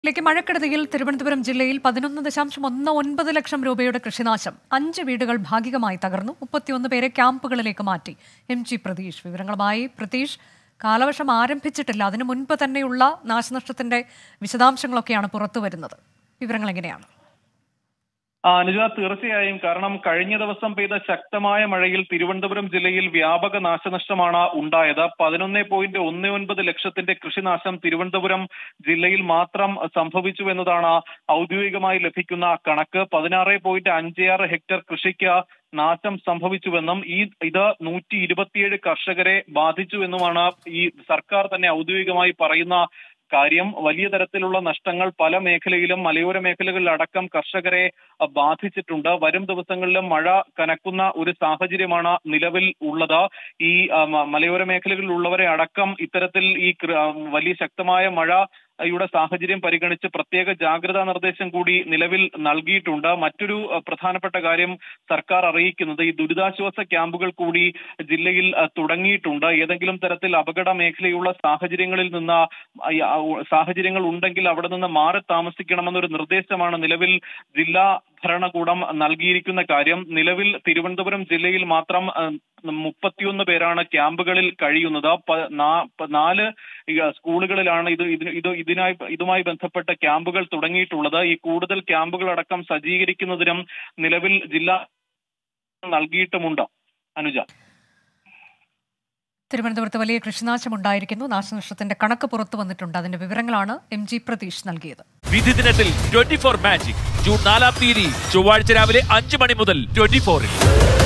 ിലേക്ക് മഴക്കെടുതിയിൽ തിരുവനന്തപുരം ജില്ലയിൽ പതിനൊന്ന് ദശാംശം ഒന്ന് ഒൻപത് ലക്ഷം രൂപയുടെ കൃഷിനാശം അഞ്ച് വീടുകൾ ഭാഗികമായി തകർന്നു മുപ്പത്തിയൊന്ന് പേരെ ക്യാമ്പുകളിലേക്ക് മാറ്റി എം ജി പ്രതീഷ് വിവരങ്ങളുമായി പ്രതീഷ് കാലവർഷം ആരംഭിച്ചിട്ടില്ല അതിനു മുൻപ് തന്നെയുള്ള നാശനഷ്ടത്തിന്റെ വിശദാംശങ്ങളൊക്കെയാണ് പുറത്തുവരുന്നത് വിവരങ്ങൾ എങ്ങനെയാണ് ആ, അനുജ തീർച്ചയായും കാരണം കഴിഞ്ഞ ദിവസം പെയ്ത ശക്തമായ മഴയിൽ തിരുവനന്തപുരം ജില്ലയിൽ വ്യാപക നാശനഷ്ടമാണ് ഉണ്ടായത് പതിനൊന്ന് പോയിന്റ് ഒന്ന് ഒൻപത് ലക്ഷത്തിന്റെ കൃഷിനാശം തിരുവനന്തപുരം ജില്ലയിൽ മാത്രം സംഭവിച്ചു എന്നതാണ് ഔദ്യോഗികമായി ലഭിക്കുന്ന കണക്ക് പതിനാറ് പോയിന്റ് അഞ്ച് ആറ് ഹെക്ടർ കൃഷിക്ക് നാശം സംഭവിച്ചുവെന്നും ഈ ഇത് നൂറ്റി ഇരുപത്തിയേഴ് കർഷകരെ ബാധിച്ചുവെന്നുമാണ് ഈ സർക്കാർ തന്നെ ഔദ്യോഗികമായി പറയുന്ന കാര്യം വലിയ തരത്തിലുള്ള നഷ്ടങ്ങൾ പല മേഖലയിലും മലയോര മേഖലകളിലടക്കം കർഷകരെ അഹ്, ബാധിച്ചിട്ടുണ്ട് വരും ദിവസങ്ങളിലും മഴ കനക്കുന്ന ഒരു സാഹചര്യമാണ് നിലവിൽ ഉള്ളത് ഈ അഹ്, മ- മലയോര മേഖലകളിലുള്ളവരെ അടക്കം ഇത്തരത്തിൽ ഈ കൃ- അഹ്, വലിയ ശക്തമായ മഴ യുടെ സാഹചര്യം പരിഗണിച്ച് പ്രത്യേക ജാഗ്രതാ നിർദ്ദേശം കൂടി നിലവിൽ നൽകിയിട്ടുണ്ട് മറ്റൊരു അഹ്, പ്രധാനപ്പെട്ട കാര്യം സർക്കാർ അറിയിക്കുന്നത് ഈ ദുരിതാശ്വാസ ക്യാമ്പുകൾ കൂടി ജില്ലയിൽ അഹ്, തുടങ്ങിയിട്ടുണ്ട് ഏതെങ്കിലും തരത്തിൽ അപകട മേഖലയുള്ള സാഹചര്യങ്ങളിൽ നിന്ന് അഹ്, ഈ, അഹ്, സാഹചര്യങ്ങൾ ഉണ്ടെങ്കിൽ അവിടെ നിന്ന് മാറി താമസിക്കണമെന്നൊരു നിർദ്ദേശമാണ് നിലവിൽ ജില്ലാ ഭരണകൂടം നൽകിയിരിക്കുന്ന കാര്യം നിലവിൽ തിരുവനന്തപുരം ജില്ലയിൽ മാത്രം അഹ്, മുപ്പത്തിയൊന്ന് പേരാണ് ക്യാമ്പുകളിൽ കഴിയുന്നത് പ- നാ- പ- നാല് ഈ, അഹ്, സ്കൂളുകളിലാണ് ഇത് ഇതിന് ഇത് ഇതിനായി ഇതുമായി ബന്ധപ്പെട്ട ക്യാമ്പുകൾ തുടങ്ങിയിട്ടുള്ളത് ഈ കൂടുതൽ ക്യാമ്പുകൾ അടക്കം സജ്ജീകരിക്കുന്നതിനും നിലവിൽ ജില്ലാ നൽകിയിട്ടുമുണ്ട് അനുജ തിരുവനന്തപുരത്ത് വലിയ കൃഷിനാശം ഉണ്ടായിരിക്കുന്നു നാശനഷ്ടത്തിന്റെ കണക്ക് പുറത്തു വന്നിട്ടുണ്ട് അതിന്റെ വിവരങ്ങളാണ് എം ജി പ്രതീഷ് നൽകിയത് വിധി ദിനത്തിൽ ട്വന്റി ഫോർ മാജിക് ജൂൺ നാലാം തീയതി ചൊവ്വാഴ്ച രാവിലെ അഞ്ച് മണി മുതൽ ട്വന്റി ഫോറിൽ